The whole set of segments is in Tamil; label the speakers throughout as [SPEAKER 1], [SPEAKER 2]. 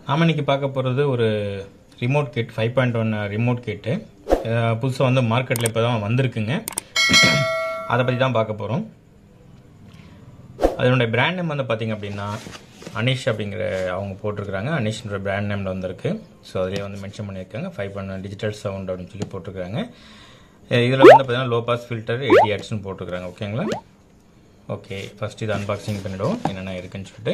[SPEAKER 1] நாம இன்னைக்கு பார்க்க போகிறது ஒரு remote kit five point one remote kit புதுசாக வந்து மார்க்கெட்டில் இப்போ தான் வந்திருக்குங்க அதை பற்றி தான் பார்க்க போகிறோம் அதனுடைய பிராண்ட் நேம் வந்து பார்த்தீங்க அப்படின்னா அனிஷ் அப்படிங்கிற அவங்க போட்டிருக்கிறாங்க அனிஷ்ன்ற பிராண்ட் நேமில் வந்திருக்கு ஸோ அதிலே வந்து மென்ஷன் பண்ணியிருக்காங்க ஃபைவ் பாயிண்ட் டிஜிட்டல் சவுண்ட் அப்படின்னு சொல்லி போட்டிருக்காங்க இதில் வந்து பார்த்தீங்கன்னா லோ பாஸ் ஃபில்டர் எயிட்டி ஹெட்ஸ்னு போட்டிருக்காங்க ஓகேங்களா ஓகே ஃபஸ்ட் இது அன்பாக்சிங் பண்ணிவிடுவோம் என்னென்ன இருக்குன்னு சொல்லிட்டு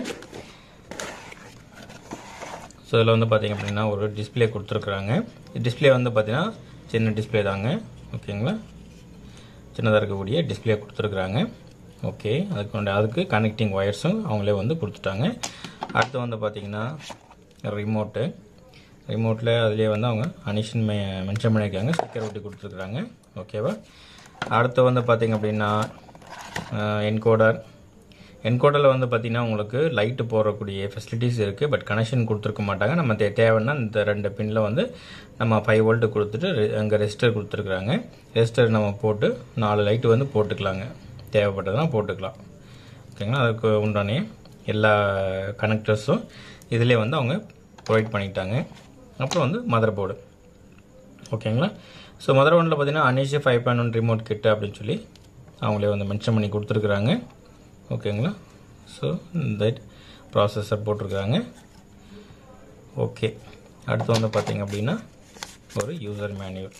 [SPEAKER 1] ஸோ இதில் வந்து பார்த்தீங்க அப்படின்னா ஒரு டிஸ்பிளே கொடுத்துருக்குறாங்க டிஸ்பிளே வந்து பார்த்தீங்கன்னா சின்ன டிஸ்பிளே தாங்க ஓகேங்களா சின்னதாக இருக்கக்கூடிய டிஸ்பிளே கொடுத்துருக்குறாங்க ஓகே அதுக்கு வந்து அதுக்கு கனெக்டிங் ஒயர்ஸும் அவங்களே வந்து கொடுத்துட்டாங்க அடுத்து வந்து பார்த்தீங்கன்னா ரிமோட்டு ரிமோட்டில் அதுலேயே வந்து அவங்க அனிஷன் மெ மென்ஷன் பண்ணியிருக்காங்க ஸ்டிக்கர் ஒட்டி கொடுத்துருக்குறாங்க ஓகேவா அடுத்து வந்து பார்த்தீங்க அப்படின்னா என்கோடர் என்கோடரில் வந்து பார்த்தீங்கன்னா உங்களுக்கு லைட்டு போடக்கூடிய ஃபெசிலிட்டிஸ் இருக்குது பட் கனெக்ஷன் கொடுத்துருக்க மாட்டாங்க நம்ம தே தேவைன்னா இந்த ரெண்டு பின்னில் வந்து நம்ம ஃபைவ் வோல்ட்டு கொடுத்துட்டு அங்கே ரெஜிஸ்டர் கொடுத்துருக்குறாங்க ரெஜிஸ்டர் நம்ம போட்டு நாலு லைட்டு வந்து போட்டுக்கலாங்க தேவைப்பட்டதுனா போட்டுக்கலாம் ஓகேங்களா அதுக்கு உண்டான எல்லா கனெக்டர்ஸும் இதிலே வந்து அவங்க ப்ரொவைட் பண்ணிட்டாங்க அப்புறம் வந்து மதர் போர்டு ஓகேங்களா ஸோ மதர் போர்டில் பார்த்தீங்கன்னா அனிஷ் five point one remote kit அப்படின்னு சொல்லி அவங்களே வந்து மென்ஷன் பண்ணி கொடுத்துருக்குறாங்க ஓகேங்களா ஸோ இந்த ப்ராசஸர் போட்டிருக்காங்க ஓகே அடுத்து வந்து பார்த்தீங்க அப்படின்னா ஒரு யூசர் மேனுவல்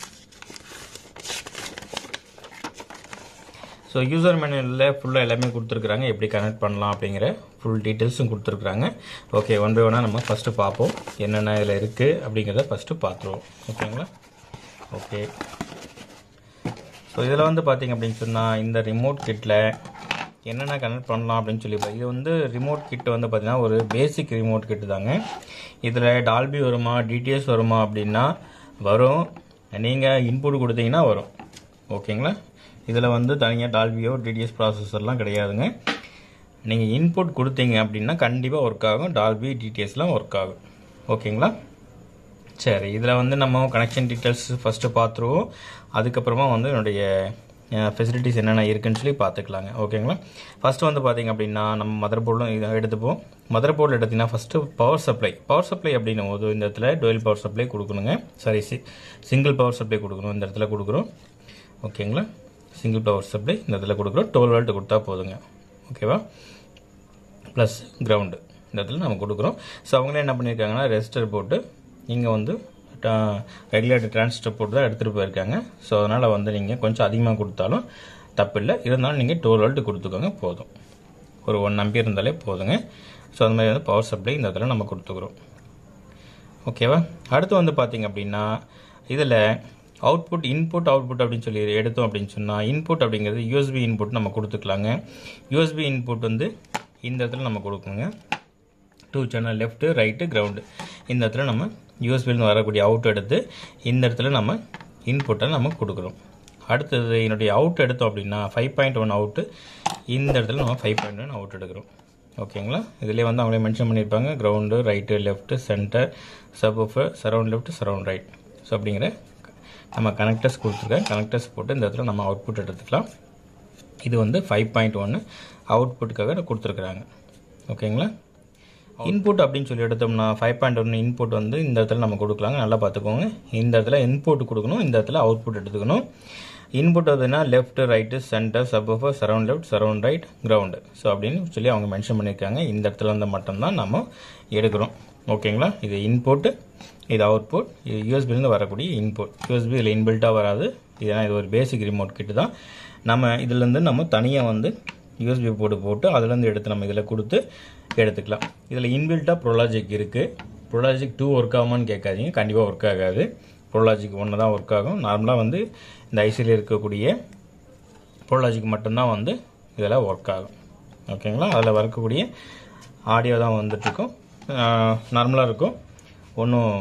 [SPEAKER 1] ஸோ யூசர் மேனுவலில் ஃபுல்லாக எல்லாமே கொடுத்துருக்குறாங்க எப்படி கனெக்ட் பண்ணலாம் அப்படிங்கிற ஃபுல் டீட்டெயில்ஸும் கொடுத்துருக்குறாங்க ஓகே ஒன் பை ஒன்னாக நம்ம ஃபஸ்ட்டு பார்ப்போம் என்னென்ன இதில் இருக்குது அப்படிங்கிறத ஃபஸ்ட்டு பார்த்துருவோம் ஓகேங்களா ஓகே ஸோ இதில் வந்து பார்த்தீங்க அப்படின்னு சொன்னால் இந்த ரிமோட் கிட்டில் என்னென்ன கனெக்ட் பண்ணலாம் அப்படின்னு சொல்லி இது வந்து ரிமோட் கிட் வந்து பார்த்தீங்கன்னா ஒரு பேசிக் ரிமோட் கிட்டு தாங்க இதில் டால்பி வருமா டிடிஎஸ் வருமா அப்படின்னா வரும் நீங்கள் இன்புட் கொடுத்தீங்கன்னா வரும் ஓகேங்களா இதில் வந்து தனியாக டால்பியோ டிடிஎஸ் ப்ராசஸர்லாம் கிடையாதுங்க நீங்கள் இன்புட் கொடுத்தீங்க அப்படின்னா கண்டிப்பாக ஒர்க் ஆகும் டால்பி டிடிஎஸ்லாம் ஒர்க் ஆகும் ஓகேங்களா சரி இதில் வந்து நம்ம கனெக்ஷன் டீட்டெயில்ஸ் ஃபஸ்ட்டு பார்த்துருவோம் அதுக்கப்புறமா வந்து என்னுடைய ஃபெசிலிட்டிஸ் என்னென்ன இருக்குன்னு சொல்லி பார்த்துக்கலாங்க ஓகேங்களா ஃபஸ்ட்டு வந்து பார்த்தீங்க அப்படின்னா நம்ம மதர் போர்டும் இதை எடுத்துப்போம் மதர் போர்டில் எடுத்திங்கன்னா first power supply power supply அப்படின்னும் போது இந்த இடத்துல டுவெல் பவர் சப்ளை கொடுக்கணுங்க சாரி சி சிங்கிள் பவர் சப்ளை கொடுக்கணும் இந்த இடத்துல கொடுக்குறோம் ஓகேங்களா சிங்கிள் பவர் சப்ளை இந்த இடத்துல கொடுக்குறோம் டுவெல் வோல்ட் கொடுத்தா போதுங்க ஓகேவா ப்ளஸ் கிரவுண்டு இந்த இடத்துல நம்ம கொடுக்குறோம் ஸோ அவங்களே என்ன பண்ணியிருக்காங்கன்னா ரெஜிஸ்டர் போட்டு இங்கே வந்து ரெகுலேட்டர் டிரான்சிஸ்டர் போட்டு தான் எடுத்துகிட்டு போயிருக்காங்க ஸோ அதனால் வந்து நீங்கள் கொஞ்சம் அதிகமாக கொடுத்தாலும் தப்பில்லை இருந்தாலும் நீங்கள் டுவெல் வோல்ட் கொடுத்துக்கோங்க போதும் ஒரு ஒன் நம்பி இருந்தாலே போதுங்க ஸோ அந்த மாதிரி வந்து பவர் சப்ளை இந்த இடத்துல நம்ம கொடுத்துக்குறோம் ஓகேவா அடுத்து வந்து பார்த்தீங்க அப்படின்னா இதில் அவுட்புட் இன்புட் அவுட்புட் அப்படின்னு சொல்லி எடுத்தோம் அப்படின்னு சொன்னால் இன்புட் அப்படிங்கிறது யூஎஸ்பி இன்புட் நம்ம கொடுத்துக்கலாங்க யூஎஸ்பி இன்புட் வந்து இந்த இடத்துல நம்ம கொடுக்கணுங்க two channel left right ground இந்த இடத்துல நம்ம யூஎஸ்பிலேருந்து வரக்கூடிய அவுட் எடுத்து இந்த இடத்துல நம்ம இன்புட்டை நம்ம கொடுக்குறோம் அடுத்தது என்னுடைய அவுட் எடுத்தோம் அப்படின்னா ஃபைவ் பாயிண்ட் ஒன் அவுட்டு இந்த இடத்துல நம்ம ஃபைவ் பாயிண்ட் ஒன் அவுட் எடுக்கிறோம் ஓகேங்களா இதிலே வந்து அவங்களே மென்ஷன் பண்ணியிருப்பாங்க ground right left centre subwoofer surround left surround right so அப்படிங்கிற நம்ம கனெக்டர்ஸ் கொடுத்துருக்கேன் கனெக்டர்ஸ் போட்டு இந்த இடத்துல நம்ம அவுட்புட் எடுத்துக்கலாம் இது வந்து ஃபைவ் பாயிண்ட் ஒன்று அவுட்புட்டுக்காக கொடுத்துருக்குறாங்க ஓகேங்களா இன்புட் அப்படின்னு சொல்லி எடுத்தோம்னா ஃபைவ் பாயிண்ட் ஒன்று இன்புட் வந்து இந்த இடத்துல நம்ம கொடுக்கலாங்க நல்லா பார்த்துக்கோங்க இந்த இடத்துல இன்புட் கொடுக்கணும் இந்த இடத்துல அவுட்புட் எடுத்துக்கணும் இன்புட் அதுனா left right centre subwoofer surround left surround right ground so அப்படின்னு சொல்லி அவங்க மென்ஷன் பண்ணியிருக்காங்க இந்த இடத்துல வந்து மட்டும்தான் நம்ம எடுக்கிறோம் ஓகேங்களா இது இன்புட்டு இது அவுட்புட் இது யூஎஸ்பிலேருந்து வரக்கூடிய இன்புட் யூஎஸ்பி இதில் இன்பில்ட்டாக வராது இதெல்லாம் இது ஒரு பேசிக் ரிமோட் கிட்டு தான் நம்ம இதுலேருந்து நம்ம தனியாக வந்து யூஎஸ்பி போர்டு போட்டு அதுலேருந்து எடுத்து நம்ம இதில் கொடுத்து எடுத்துக்கலாம் இதில் இன்பில்ட்டாக ப்ரோலாஜிக் இருக்குது ப்ரோலாஜிக் டூ ஒர்க் ஆகுமான்னு கேட்காதீங்க கண்டிப்பாக ஒர்க் ஆகாது ப்ரோலாஜிக் ஒன்று தான் ஒர்க் ஆகும் நார்மலாக வந்து இந்த ஐசியில் இருக்கக்கூடிய ப்ரோலாஜிக் மட்டும்தான் வந்து இதில் ஒர்க் ஆகும் ஓகேங்களா அதில் வரக்கூடிய ஆடியோ தான் வந்துட்டுருக்கும் நார்மலாக இருக்கும் ஒன்றும்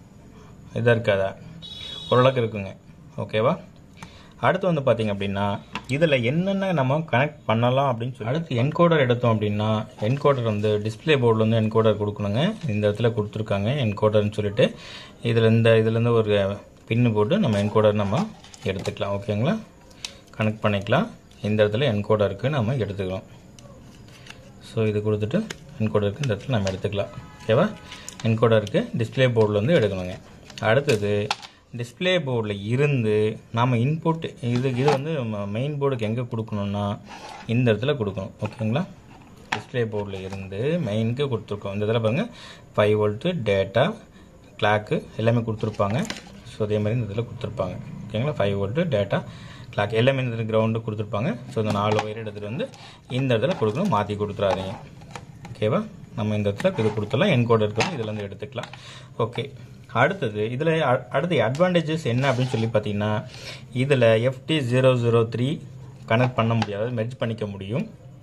[SPEAKER 1] இதாக இருக்காதா ஓரளவுக்கு இருக்குங்க ஓகேவா அடுத்து வந்து பார்த்தீங்க அப்படின்னா இதில் என்னென்ன நம்ம கனெக்ட் பண்ணலாம் அப்படின்னு சொல்லி அடுத்து என்கோடர் எடுத்தோம் அப்படின்னா என்கோடர் வந்து டிஸ்பிளே போர்டில் வந்து என்கோடர் கொடுக்கணுங்க இந்த இடத்துல கொடுத்துருக்காங்க என்கோடர்னு சொல்லிட்டு இதில் இந்த இதுலேருந்து ஒரு பின்னு போட்டு நம்ம என்கோடர் நம்ம எடுத்துக்கலாம் ஓகேங்களா கனெக்ட் பண்ணிக்கலாம் இந்த இடத்துல என்கோடருக்கு நம்ம எடுத்துக்கலாம் ஸோ இது கொடுத்துட்டு என்கோடருக்கு இந்த இடத்துல நம்ம எடுத்துக்கலாம் ஓகேவா என்கோடருக்கு டிஸ்பிளே போர்டில் வந்து எடுக்கணுங்க அடுத்தது டிஸ்பிளே போர்டில் இருந்து நாம் இன்புட் இது இது வந்து மெயின் போர்டுக்கு எங்கே கொடுக்கணும்னா இந்த இடத்துல கொடுக்கணும் ஓகேங்களா டிஸ்பிளே போர்டில் இருந்து மெயினுக்கு கொடுத்துருக்கோம் இந்த இதில் பாருங்கள் ஃபைவ் வோல்ட்டு டேட்டா கிளாக்கு எல்லாமே கொடுத்துருப்பாங்க ஸோ அதே மாதிரி இந்த இதில் கொடுத்துருப்பாங்க ஓகேங்களா ஃபைவ் வோல்ட்டு டேட்டா கிளாக் எல்லாமே இந்த கிரவுண்டு கொடுத்துருப்பாங்க ஸோ இந்த நாலு ஒயர் எடுத்துகிட்டு வந்து இந்த இடத்துல கொடுக்கணும் மாற்றி கொடுத்துறாதீங்க ஓகேவா நம்ம இந்த இடத்துல இது கொடுத்துடலாம் என்கோட் இருக்கணும் இதில் இருந்து எடுத்துக்கலாம் ஓகே அடுத்தது இதில் அடுத்த அட்வான்டேஜஸ் என்ன அப்படின்னு சொல்லி பார்த்தீங்கன்னா இதில் F D zero zero three connect பண்ண முடியாது மெர்ஜ் பண்ணிக்க முடியும்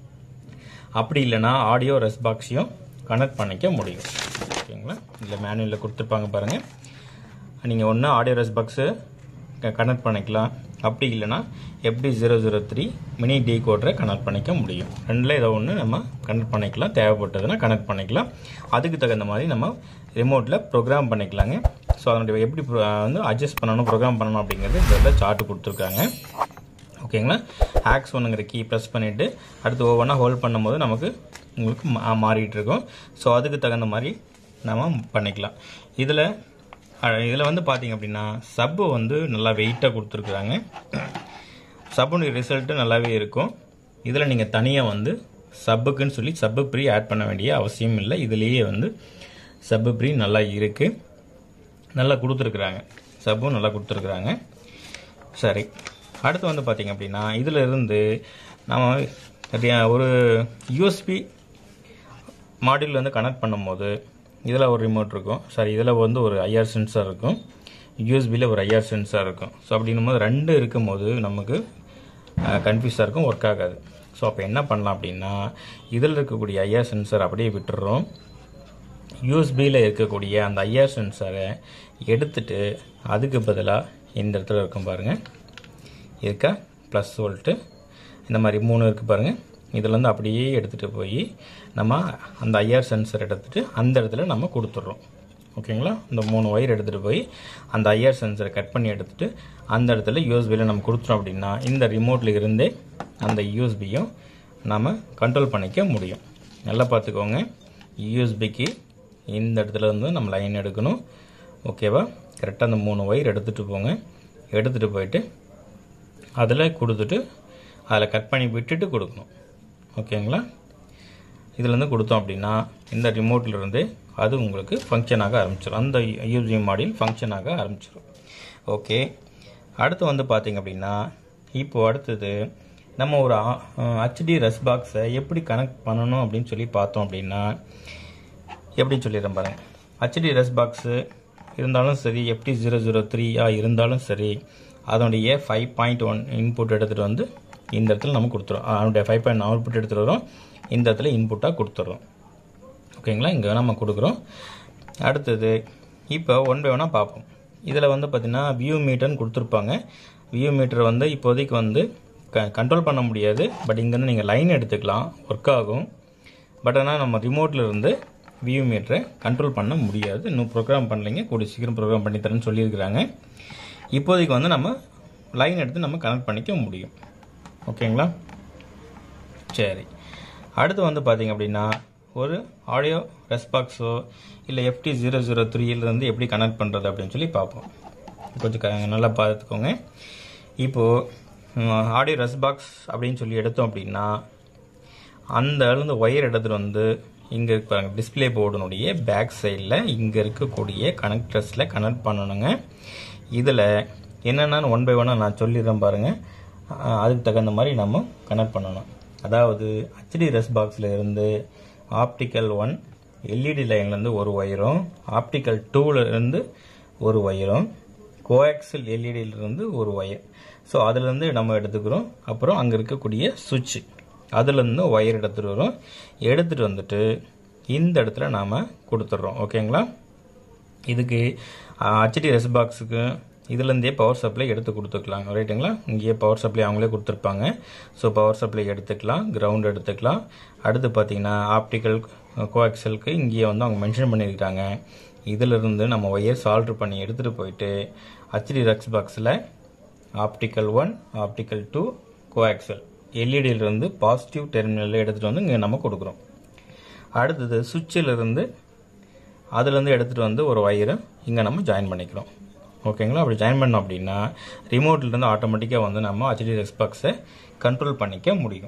[SPEAKER 1] அப்படி இல்லைன்னா ஆடியோ ரெஸ் பாக்ஸையும் கனெக்ட் பண்ணிக்க முடியும் ஓகேங்களா இதில் மேனுவலில் கொடுத்துருப்பாங்க பாருங்கள் நீங்கள் ஒன்று ஆடியோ ரெஸ் பாக்ஸு கனெக்ட் பண்ணிக்கலாம் அப்படி இல்லைன்னா எப்படி ஜீரோ ஜீரோ த்ரீ மினி டீ கோடரை கனெக்ட் பண்ணிக்க முடியும் ரெண்டில் ஏதோ ஒன்று நம்ம கனெக்ட் பண்ணிக்கலாம் தேவைப்பட்டதுன்னா கனெக்ட் பண்ணிக்கலாம் அதுக்கு தகுந்த மாதிரி நம்ம ரிமோட்டில் ப்ரோக்ராம் பண்ணிக்கலாங்க ஸோ அதனுடைய எப்படி pro- வந்து அட்ஜஸ்ட் பண்ணணும் ப்ரோக்ராம் பண்ணணும் அப்படிங்கிறது இந்த சார்ட் கொடுத்துருக்காங்க ஓகேங்களா ஆக்ஸ் ஒன்றுங்கிற கீ ப்ரெஸ் பண்ணிவிட்டு அடுத்து ஒவ்வொன்றா ஹோல்ட் பண்ணும்போது நமக்கு உங்களுக்கு மா- மாறிட்டு இருக்கும் ஸோ அதுக்கு தகுந்த மாதிரி நம்ம பண்ணிக்கலாம் இதில் இதில் வந்து பார்த்தீங்க அப்படின்னா சப்பு வந்து நல்லா வெயிட்டாக கொடுத்துருக்குறாங்க சப்புனுடைய ரிசல்ட்டு நல்லாவே இருக்கும் இதில் நீங்கள் தனியாக வந்து சப்புக்குன்னு சொல்லி சப்பு ப்ரீ ஆட் பண்ண வேண்டிய அவசியம் இல்லை இதுலேயே வந்து சப்பு ப்ரீ நல்லா இருக்குது நல்லா கொடுத்துருக்குறாங்க சப்பும் நல்லா கொடுத்துருக்குறாங்க சரி அடுத்து வந்து பார்த்தீங்க அப்படின்னா இதில் இருந்து நம்ம ரி- ஒரு யூஎஸ்பி மாடியூல் வந்து கனெக்ட் பண்ணும்போது இதில் ஒரு ரிமோட் இருக்கும் சாரி இதில் வந்து ஒரு ஐஆர் சென்சார் இருக்கும் யூஎஸ்பியில் ஒரு ஐஆர் சென்சார் இருக்கும் ஸோ அப்படின்னும் போது ரெண்டு இருக்கும்போது நமக்கு கன்ஃபியூஸாக இருக்கும் ஒர்க் ஆகாது ஸோ அப்போ என்ன பண்ணலாம் அப்படின்னா இதில் இருக்கக்கூடிய ஐஆர் சென்சார் அப்படியே விட்டுடுறோம் யூஎஸ்பியில் இருக்கக்கூடிய அந்த ஐஆர் சென்சாரை எடுத்துட்டு அதுக்கு பதிலாக இந்த இடத்துல இருக்கும் பாருங்கள் இருக்கா ப்ளஸ் வோல்ட்டு இந்த மாதிரி மூணு இருக்குது பாருங்கள் இதில் வந்து அப்படியே எடுத்துகிட்டு போய் நம்ம அந்த ஐஆர் சென்சர் எடுத்துகிட்டு அந்த இடத்துல நம்ம கொடுத்துட்றோம் ஓகேங்களா இந்த மூணு ஒயர் எடுத்துகிட்டு போய் அந்த ஐஆர் சென்சரை கட் பண்ணி எடுத்துகிட்டு அந்த இடத்துல யூஎஸ்பியில் நம்ம கொடுத்துட்டோம் அப்படின்னா இந்த ரிமோட்டில் இருந்தே அந்த யூஎஸ்பியும் நம்ம கண்ட்ரோல் பண்ணிக்க முடியும் நல்லா பார்த்துக்கோங்க யூஎஸ்பிக்கு இந்த இடத்துல இருந்து நம்ம லைன் எடுக்கணும் ஓகேவா கரெக்டாக அந்த மூணு ஒயர் எடுத்துகிட்டு போங்க எடுத்துகிட்டு போயிட்டு அதில் கொடுத்துட்டு அதில் கட் பண்ணி விட்டுட்டு கொடுக்கணும் ஓகேங்களா இதுலேருந்து கொடுத்தோம் அப்படின்னா இந்த ரிமோட்ல இருந்து அது உங்களுக்கு ஃபங்க்ஷன் ஆக ஆரம்பிச்சிடும் அந்த யூஜி மாடியில் ஃபங்க்ஷன் ஆக ஆரம்பிச்சிடும் ஓகே அடுத்து வந்து பார்த்தீங்க அப்படின்னா இப்போ அடுத்தது நம்ம ஒரு ஹச்டி ரெஸ் பாக்ஸை எப்படி கனெக்ட் பண்ணணும் அப்படின்னு சொல்லி பார்த்தோம் அப்படின்னா எப்படின்னு சொல்லிடுறேன் பாருங்க ஹச்டி ரெஸ் பாக்ஸு இருந்தாலும் சரி எஃப்டி ஜீரோ ஜீரோ த்ரீயா இருந்தாலும் சரி அதனுடைய ஃபைவ் பாயிண்ட் ஒன் இன்புட் எடுத்துகிட்டு வந்து இந்த இடத்துல நம்ம கொடுத்துறோம் அதனுடைய ஃபைவ் பாயிண்ட் அவுட்புட் எடுத்துகிட்டு வரோம் இந்த இடத்துல இன்புட்டாக கொடுத்துட்றோம் ஓகேங்களா இங்கே நம்ம கொடுக்குறோம் அடுத்தது இப்போ ஒன் பை ஒன்னாக பார்ப்போம் இதில் வந்து பார்த்திங்கன்னா வியூ மீட்டர்னு கொடுத்துருப்பாங்க வியூ மீட்டர் வந்து இப்போதைக்கு வந்து க கண்ட்ரோல் பண்ண முடியாது பட் இங்கேருந்து நீங்கள் லைன் எடுத்துக்கலாம் ஒர்க் ஆகும் பட் ஆனால் நம்ம ரிமோட்டில் இருந்து வியூ மீட்டரை கண்ட்ரோல் பண்ண முடியாது இன்னும் ப்ரோக்ராம் பண்ணலைங்க கூடிய சீக்கிரம் ப்ரோக்ராம் பண்ணி தரேன்னு சொல்லியிருக்கிறாங்க இப்போதைக்கு வந்து நம்ம லைன் எடுத்து நம்ம கனெக்ட் பண்ணிக்க முடியும் ஓகேங்களா சரி அடுத்து வந்து பார்த்தீங்க அப்படின்னா ஒரு ஆடியோ ரெஸ்பாக்ஸோ இல்லை எஃப்டி ஜீரோ ஜீரோ த்ரீலேருந்து எப்படி கனெக்ட் பண்ணுறது அப்படின்னு சொல்லி பார்ப்போம் கொஞ்சம் க நல்லா பார்த்துக்கோங்க இப்போது ஆடியோ ரெஸ்பாக்ஸ் அப்படின்னு சொல்லி எடுத்தோம் அப்படின்னா அந்த அளந்து ஒயர் எடுத்துகிட்டு வந்து இங்கே இருப்பாங்க டிஸ்பிளே போர்டுனுடைய பேக் சைடில் இங்கே இருக்கக்கூடிய கனெக்டர்ஸில் கனெக்ட் பண்ணணுங்க இதில் என்னென்னு ஒன் பை ஒன்னாக நான் சொல்லிடுறேன் பாருங்கள் அஹ் அதுக்கு தகுந்த மாதிரி நம்ம கனெக்ட் பண்ணணும் அதாவது ஹச்டி ரெஸ் பாக்ஸில் இருந்து ஆப்டிக்கல் ஒன் எல்இடி லைன்லேருந்து ஒரு ஒயரும் ஆப்டிக்கல் இருந்து ஒரு ஒயரும் கோஆக்சல் எல்இடியிலிருந்து ஒரு ஒயர் ஸோ அதுலேருந்து நம்ம எடுத்துக்கிறோம் அப்புறம் அங்கே இருக்கக்கூடிய சுவிட்ச் அதுலேருந்து ஒயர் எடுத்துகிட்டு வரோம் எடுத்துகிட்டு வந்துட்டு இந்த இடத்துல நாம் கொடுத்துட்றோம் ஓகேங்களா இதுக்கு ஹச்டி ரெஸ் பாக்ஸுக்கு இதுலேருந்தே பவர் சப்ளை எடுத்து கொடுத்துக்கலாம் ரைட்டுங்களா இங்கேயே பவர் சப்ளை அவங்களே கொடுத்துருப்பாங்க ஸோ பவர் சப்ளை எடுத்துக்கலாம் கிரவுண்ட் எடுத்துக்கலாம் அடுத்து பார்த்தீங்கன்னா ஆப்டிக்கல் கோஆக்சலுக்கு இங்கேயே வந்து அவங்க மென்ஷன் பண்ணியிருக்காங்க இதிலிருந்து நம்ம ஒயர் சால்ட்ரு பண்ணி எடுத்துகிட்டு போயிட்டு ஹச்டி ரெக்ஸ் பாக்ஸில் optical one optical two coaxial எல்இடியிலிருந்து பாசிட்டிவ் டெர்மினலில் எடுத்துகிட்டு வந்து இங்கே நம்ம கொடுக்குறோம் அடுத்தது சுவிட்சில் இருந்து அதுலேருந்து எடுத்துகிட்டு வந்து ஒரு ஒயரை இங்கே நம்ம ஜாயின் பண்ணிக்கிறோம் ஓகேங்களா அப்படி ஜாயின் பண்ணோம் அப்படின்னா ரிமோட்லேருந்து ஆட்டோமேட்டிக்காக வந்து நம்ம ஹெச்டி ரெஸ்பாக்ஸை கண்ட்ரோல் பண்ணிக்க முடியும்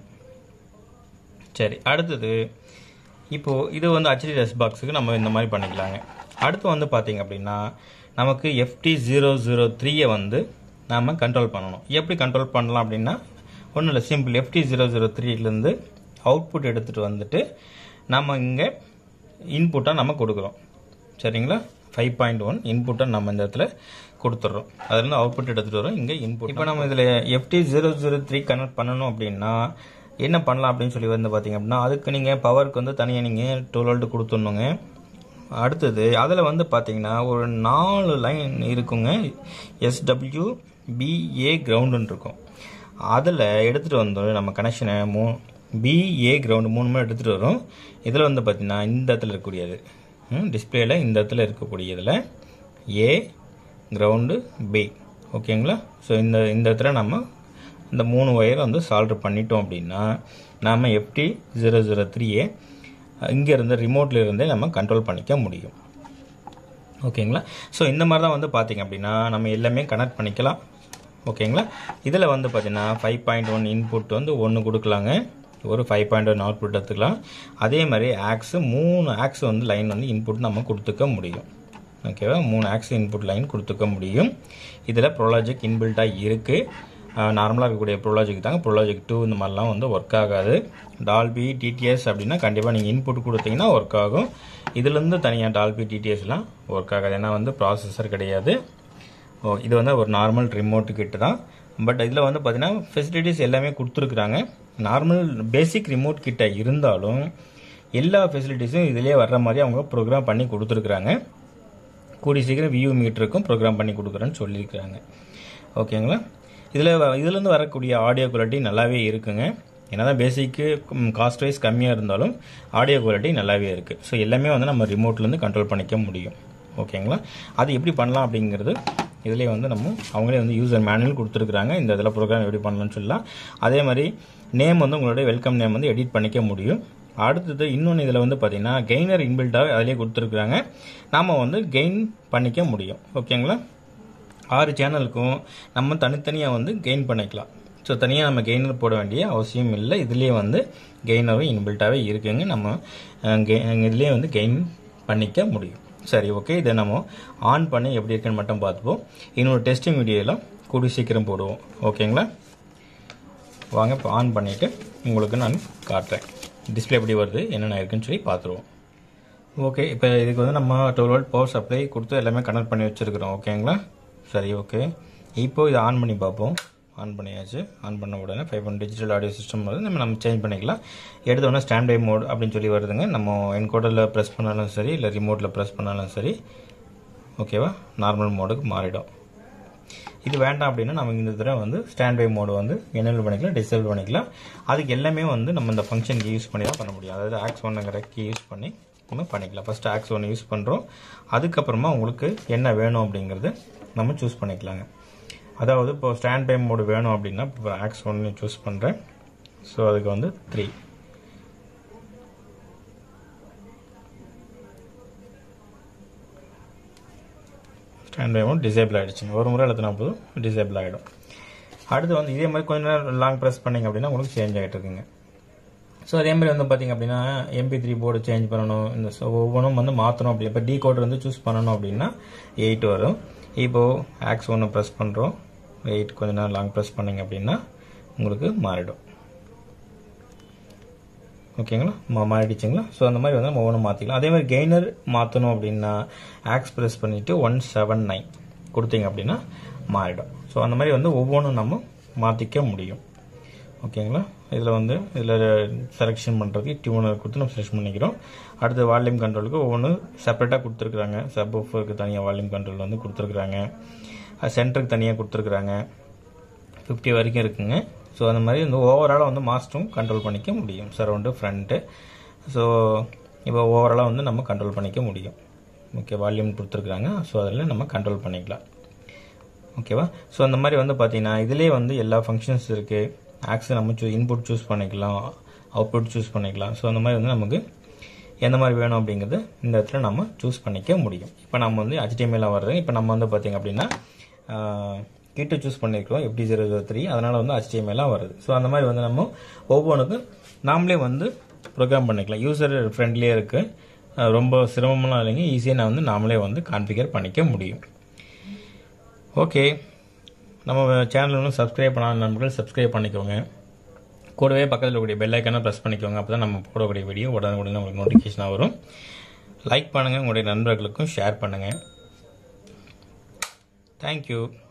[SPEAKER 1] சரி அடுத்தது இப்போது இது வந்து ஹெச்டி ரெஸ் பாக்ஸுக்கு நம்ம இந்த மாதிரி பண்ணிக்கலாங்க அடுத்து வந்து பார்த்தீங்க அப்படின்னா நமக்கு எஃப்டி ஜீரோ ஜீரோ த்ரீயை வந்து நாம் கண்ட்ரோல் பண்ணணும் எப்படி கண்ட்ரோல் பண்ணலாம் அப்படின்னா ஒன்றும் இல்லை சிம்பிள் எஃப்டி ஜீரோ ஜீரோ த்ரீலேருந்து அவுட்புட் எடுத்துகிட்டு வந்துட்டு நம்ம இங்கே இன்புட்டாக நம்ம கொடுக்குறோம் சரிங்களா ஃபைவ் பாயிண்ட் ஒன் இன்புட்டாக நம்ம இந்த இடத்துல கொடுத்துட்றோம் அதுலேருந்து அவுட்புட் எடுத்துகிட்டு வரோம் இங்கே இன்புட் இப்போ நம்ம இதில் F D zero zero three connect பண்ணணும் அப்படின்னா என்ன பண்ணலாம் அப்படின்னு சொல்லி வந்து பார்த்தீங்க அப்படின்னா அதுக்கு நீங்கள் பவருக்கு வந்து தனியாக நீங்கள் டுவெல் வோல்ட் கொடுத்துடணுங்க அடுத்தது அதில் வந்து பார்த்தீங்கன்னா ஒரு நாலு லைன் இருக்குங்க எஸ்டபிள்யூ பிஏ கிரவுண்டுன்னு இருக்கும் அதில் எடுத்துகிட்டு வந்தோம் நம்ம கனெக்ஷனை மூ பிஏ கிரவுண்டு மூணு மணி எடுத்துகிட்டு வரும் இதில் வந்து பார்த்தீங்கன்னா இந்த இடத்துல இருக்கக்கூடியது டிஸ்பிளேல இந்த இடத்துல இருக்கக்கூடியதில் ஏ கிரவுண்டு பி ஓகேங்களா ஸோ இந்த இந்த இடத்துல நம்ம இந்த மூணு ஒயரை வந்து சால்வ் பண்ணிட்டோம் அப்படின்னா நாம் எஃப்டி ஜீரோ ஜீரோ த்ரீயை இங்கேருந்து ரிமோட்டில் இருந்தே நம்ம கண்ட்ரோல் பண்ணிக்க முடியும் ஓகேங்களா ஸோ இந்த மாதிரி தான் வந்து பார்த்தீங்க அப்படின்னா நம்ம எல்லாமே கனெக்ட் பண்ணிக்கலாம் ஓகேங்களா இதில் வந்து பார்த்தீங்கன்னா ஃபைவ் பாயிண்ட் ஒன் இன்புட் வந்து ஒன்று கொடுக்கலாங்க ஒரு ஃபைவ் பாயிண்ட் ஒன் அவுட்புட் எடுத்துக்கலாம் அதே மாதிரி ஆக்ஸு மூணு ஆக்ஸ் வந்து லைன் வந்து இன்புட் நம்ம கொடுத்துக்க முடியும் ஓகேவா மூணு ஆக்ஸ் இன்புட் லைன் கொடுத்துக்க முடியும் இதில் ப்ரோலாஜிக் இன்பில்ட்டாக இருக்குது நார்மலாக இருக்கக்கூடிய ப்ரோலாஜிக் தாங்க ப்ரோலாஜிக் டூ இந்த மாதிரிலாம் வந்து ஒர்க் ஆகாது டால்பி டிடிஎஸ் அப்படின்னா கண்டிப்பாக நீங்கள் இன்புட் கொடுத்தீங்கன்னா ஒர்க் ஆகும் இதுலேருந்து தனியாக டால்பி டிடிஎஸ்லாம் ஒர்க் ஆகாது ஏன்னா வந்து ப்ராசஸர் கிடையாது ஓ இது வந்து ஒரு நார்மல் ரிமோட் கிட்ட தான் பட் இதில் வந்து பார்த்தீங்கன்னா ஃபெசிலிட்டிஸ் எல்லாமே கொடுத்துருக்குறாங்க நார்மல் பேசிக் ரிமோட் கிட்ட இருந்தாலும் எல்லா ஃபெசிலிட்டிஸும் இதிலே வர்ற மாதிரி அவங்க ப்ரோக்ராம் பண்ணி கொடுத்துருக்குறாங்க கூடி சீக்கிரம் வியூ மீட்டருக்கும் ப்ரோக்ராம் பண்ணி கொடுக்குறேன்னு சொல்லியிருக்கிறாங்க ஓகேங்களா இதில் இதுலேருந்து வரக்கூடிய ஆடியோ குவாலிட்டி நல்லாவே இருக்குங்க என்னதான் பேசிக்கு காஸ்ட் வைஸ் கம்மியாக இருந்தாலும் ஆடியோ குவாலிட்டி நல்லாவே இருக்குது ஸோ எல்லாமே வந்து நம்ம ரிமோட்லேருந்து கண்ட்ரோல் பண்ணிக்க முடியும் ஓகேங்களா அது எப்படி பண்ணலாம் அப்படிங்கிறது இதிலே வந்து நம்ம அவங்களே வந்து யூசர் மேனுவல் கொடுத்துருக்குறாங்க இந்த இதில் ப்ரோக்ராம் எப்படி பண்ணலாம்னு சொல்லலாம் அதே மாதிரி நேம் வந்து உங்களுடைய வெல்கம் நேம் வந்து எடிட் பண்ணிக்க முடியும் அடுத்தது இன்னொன்று இதில் வந்து பார்த்தீங்கன்னா கெய்னர் இன்பில்ட்டாக அதிலே கொடுத்துருக்குறாங்க நாம் வந்து கெயின் பண்ணிக்க முடியும் ஓகேங்களா ஆறு சேனலுக்கும் நம்ம தனித்தனியாக வந்து கெயின் பண்ணிக்கலாம் ஸோ தனியாக நம்ம கெய்னர் போட வேண்டிய அவசியம் இல்லை இதுலேயே வந்து கெய்னரும் இன்பில்ட்டாகவே இருக்குங்க நம்ம இதுலேயே வந்து கெயின் பண்ணிக்க முடியும் சரி ஓகே இதை நம்ம ஆன் பண்ணி எப்படி இருக்குன்னு மட்டும் பார்த்துப்போம் இன்னொரு டெஸ்டிங் வீடியோலாம் கூடி சீக்கிரம் போடுவோம் ஓகேங்களா வாங்க இப்போ ஆன் பண்ணிவிட்டு உங்களுக்கு நான் காட்டுறேன் டிஸ்பிளே எப்படி வருது என்னென்ன இருக்குன்னு சொல்லி பார்த்துருவோம் ஓகே இப்போ இதுக்கு வந்து நம்ம டுவெல் வோல்ட் பவர் சப்ளை கொடுத்து எல்லாமே கனெக்ட் பண்ணி வச்சுருக்கிறோம் ஓகேங்களா சரி ஓகே இப்போ இதை ஆன் பண்ணி பார்ப்போம் ஆன் பண்ணியாச்சு ஆன் பண்ண உடனே five one digital audio system வருது நம்ம நம்ம சேஞ்ச் பண்ணிக்கலாம் எடுத்த உடனே ஸ்டாண்ட் பை மோட் அப்படின்னு சொல்லி வருதுங்க நம்ம என்கோடரில் ப்ரெஸ் பண்ணாலும் சரி இல்லை ரிமோட்டில் ப்ரெஸ் பண்ணாலும் சரி ஓகேவா நார்மல் மோடுக்கு மாறிடும் இது வேண்டாம் அப்படின்னா நம்ம இந்த தடவை வந்து ஸ்டாண்ட் பை மோடு வந்து எனேபிள் பண்ணிக்கலாம் டிசேபிள் பண்ணிக்கலாம் அதுக்கு எல்லாமே வந்து நம்ம இந்த ஃபங்க்ஷனுக்கு யூஸ் பண்ணி தான் பண்ண முடியும் அதாவது ஆக்ஸ் ஒன்னுங்கிற கீ யூஸ் பண்ணி நம்ம பண்ணிக்கலாம் ஃபஸ்ட்டு ஆக்ஸ் ஒன்று யூஸ் பண்ணுறோம் அதுக்கப்புறமா உங்களுக்கு என்ன வேணும் அப்படிங்கிறது நம்ம சூஸ் பண்ணிக்கலாங்க அதாவது இப்போ ஸ்டாண்ட் பை மோடு வேணும் அப்படின்னா இப்போ ஆக்ஸ் ஒன்று சூஸ் பண்ணுறேன் ஸோ அதுக்கு வந்து three standby mode disable ஆகிடுச்சுங்க ஒரு முறை எழுத்துனா போதும் டிசேபிள் ஆகிடும் அடுத்து வந்து இதே மாதிரி கொஞ்ச நேரம் லாங் ப்ரெஸ் பண்ணிங்க அப்படின்னா உங்களுக்கு சேஞ்ச் ஆகிட்டு இருக்குங்க ஸோ அதே மாதிரி வந்து பார்த்தீங்க அப்படின்னா எம்பி த்ரீ போர்டு சேஞ்ச் பண்ணணும் இந்த ஒவ்வொன்றும் வந்து மாற்றணும் அப்படி இப்போ டி கோட் வந்து சூஸ் பண்ணணும் அப்படின்னா எயிட் வரும் இப்போது ஆக்ஸ் ஒன்று ப்ரெஸ் பண்ணுறோம் எயிட் கொஞ்ச நேரம் லாங் ப்ரெஸ் பண்ணிங்க அப்படின்னா உங்களுக்கு மாறிடும் ஓகேங்களா மா மாறிடுச்சுங்களா ஸோ அந்த மாதிரி வந்து நம்ம ஒவ்வொன்றும் மாற்றிக்கலாம் அதே மாதிரி கெய்னர் மாற்றணும் அப்படின்னா ஆக்ஸ் ப்ரெஸ் பண்ணிவிட்டு ஒன் செவன் நைன் கொடுத்தீங்க அப்படின்னா மாறிடும் ஸோ அந்த மாதிரி வந்து ஒவ்வொன்றும் நம்ம மாற்றிக்க முடியும் ஓகேங்களா இதில் வந்து இதில் செலெக்ஷன் பண்ணுறதுக்கு டியூனர் கொடுத்து நம்ம செலக்ட் பண்ணிக்கிறோம் அடுத்து வால்யூம் கண்ட்ரோலுக்கு ஒவ்வொன்று செப்பரேட்டாக கொடுத்துருக்குறாங்க சப் ஓஃபருக்கு தனியாக வால்யூம் கண்ட்ரோல் வந்து கொடுத்துருக்குறாங்க சென்டருக்கு தனியாக கொடுத்துருக்குறாங்க ஃபிஃப்டி வரைக்கும் இருக்குங்க ஸோ அந்த மாதிரி வந்து ஓவராலாக வந்து மாஸ்டரும் கண்ட்ரோல் பண்ணிக்க முடியும் சரௌண்டு ஃப்ரண்ட்டு ஸோ இப்போ ஓவராலாக வந்து நம்ம கண்ட்ரோல் பண்ணிக்க முடியும் ஓகே வால்யூம் கொடுத்துருக்குறாங்க ஸோ அதில் நம்ம கண்ட்ரோல் பண்ணிக்கலாம் ஓகேவா ஸோ அந்த மாதிரி வந்து பார்த்தீங்கன்னா இதிலே வந்து எல்லா ஃபங்க்ஷன்ஸ் இருக்குது ஆக்ஸ் நம்ம சூ இன்புட் சூஸ் பண்ணிக்கலாம் அவுட்புட் சூஸ் பண்ணிக்கலாம் ஸோ அந்த மாதிரி வந்து நமக்கு எந்த மாதிரி வேணும் அப்படிங்கிறது இந்த இடத்துல நம்ம சூஸ் பண்ணிக்க முடியும் இப்போ நம்ம வந்து ஹெச்டிஎம்எல்லாம் வருது இப்போ நம்ம வந்து பார்த்திங்க அப்படின்னா கிட்டு சூஸ் பண்ணியிருக்கோம் எஃப்டி ஜீரோ ஜீரோ த்ரீ அதனால் வந்து ஹெச்டிஎம்எல்லாம் வருது ஸோ அந்த மாதிரி வந்து நம்ம ஒவ்வொன்றுக்கும் நாமளே வந்து ப்ரோக்ராம் பண்ணிக்கலாம் யூசர் ஃப்ரெண்ட்லியாக இருக்குது ரொம்ப சிரமமெல்லாம் இல்லைங்க ஈஸியாக நான் வந்து நாமளே வந்து கான்ஃபிகர் பண்ணிக்க முடியும் ஓகே நம்ம சேனல் ஒன்றும் சப்ஸ்கிரைப் பண்ணாத நண்பர்கள் சப்ஸ்கிரைப் பண்ணிக்கோங்க கூடவே பக்கத்தில் இருக்கக்கூடிய பெல் ஐக்கானை ப்ரெஸ் பண்ணிக்கோங்க அப்போ தான் நம்ம போடக்கூடிய வீடியோ உடனே உடனே உங்களுக்கு நோட்டிஃபிகேஷனாக வரும் லைக் பண்ணுங்கள் உங்களுடைய நண்பர்களுக்கும் ஷேர் பண்ணுங்கள் தேங்க்யூ